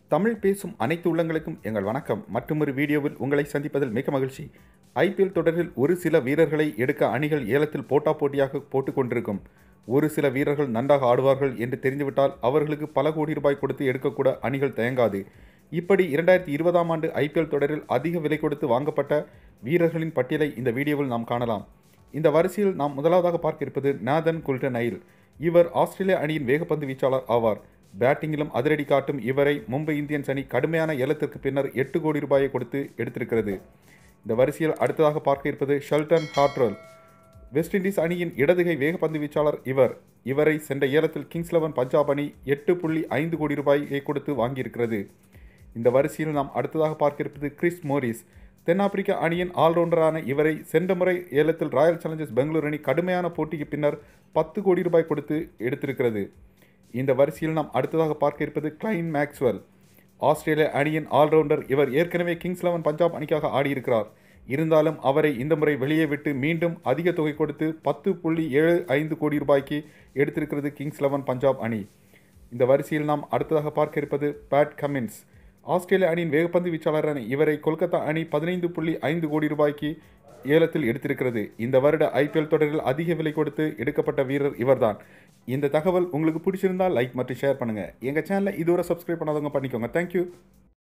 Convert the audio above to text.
தமிழ் பேசும் அனைத்து உள்ளங்களுக்கும் எங்கள் வணக்கம் மற்றொரு வீடியோவில் உங்களை சந்திப்பதில் மிக மகிழ்ச்சி ஐபிஎல் தொடரில் ஒரு சில வீரர்களை எடுக்க அணிகள் ஏலத்தில் போட்டா போட்டியாக போட்டுக் கொண்டிருக்கும் ஒரு சில வீரர்கள் நன்றாக ஆடுவார்கள் என்று தெரிந்துவிட்டால் அவர்களுக்கு பல கோடி ரூபாய் கொடுத்து எடுக்கக்கூட அணிகள் தயங்காது இப்படி இரண்டாயிரத்தி இருபதாம் ஆண்டு ஐபிஎல் தொடரில் அதிக விலை கொடுத்து வாங்கப்பட்ட வீரர்களின் பட்டியலை இந்த வீடியோவில் நாம் காணலாம் இந்த வரிசையில் நாம் முதலாவதாக பார்க்க இருப்பது நாதன் குல்டன் ஐல் இவர் ஆஸ்திரேலிய அணியின் வேகப்பந்து வீச்சாளர் ஆவார் பேட்டிங்கிலும் அதிரடி காட்டும் இவரை மும்பை இந்தியன்ஸ் அணி கடுமையான ஏலத்திற்கு பின்னர் எட்டு கோடி ரூபாயை கொடுத்து எடுத்திருக்கிறது இந்த வரிசையில் அடுத்ததாக பார்க்க இருப்பது ஷெல்டன் ஹார்ட்ரல் வெஸ்ட் இண்டீஸ் அணியின் இடதுகை வேகப்பந்து வீச்சாளர் இவர் இவரை சென்ற ஏலத்தில் கிங்ஸ் லெவன் பஞ்சாப் அணி எட்டு புள்ளி ஐந்து கோடி ரூபாயை கொடுத்து வாங்கியிருக்கிறது இந்த வரிசையில் நாம் அடுத்ததாக பார்க்க இருப்பது கிறிஸ் மோரிஸ் தென்னாப்பிரிக்க அணியின் ஆல்ரவுண்டரான இவரை சென்ற முறை ஏலத்தில் ராயல் சேலஞ்சர்ஸ் பெங்களூரு அணி கடுமையான போட்டிக்கு பின்னர் பத்து கோடி ரூபாய் கொடுத்து எடுத்திருக்கிறது இந்த வரிசையில் நாம் அடுத்ததாக பார்க்க இருப்பது கிளைன் மேக்ஸ்வெல் ஆஸ்திரேலிய அணியின் ஆல்ரவுண்டர் இவர் ஏற்கனவே கிங்ஸ் லெவன் பஞ்சாப் அணிக்காக ஆடியிருக்கிறார் இருந்தாலும் அவரை இந்த முறை வெளியே விட்டு மீண்டும் அதிக தொகை கொடுத்து பத்து புள்ளி ஏழு ஐந்து கோடி ரூபாய்க்கு எடுத்திருக்கிறது கிங்ஸ் லெவன் பஞ்சாப் அணி இந்த வரிசையில் நாம் அடுத்ததாக பார்க்க இருப்பது பேட் கமின்ஸ் ஆஸ்திரேலிய அணியின் வேகப்பந்து வீச்சாளரான இவரை கொல்கத்தா அணி பதினைந்து புள்ளி ஐந்து கோடி ரூபாய்க்கு ஏலத்தில் எடுத்திருக்கிறது இந்த வருட ஐபிஎல் தொடரில் அதிக விலை கொடுத்து எடுக்கப்பட்ட வீரர் இவர்தான் இந்த தகவல் உங்களுக்கு பிடிச்சிருந்தால் லைக் மற்றும் ஷேர் பண்ணுங்கள் எங்கள் சேனலை இதுவரை சப்ஸ்கிரைப் பண்ணாதவங்க பண்ணிக்கோங்க தேங்க்யூ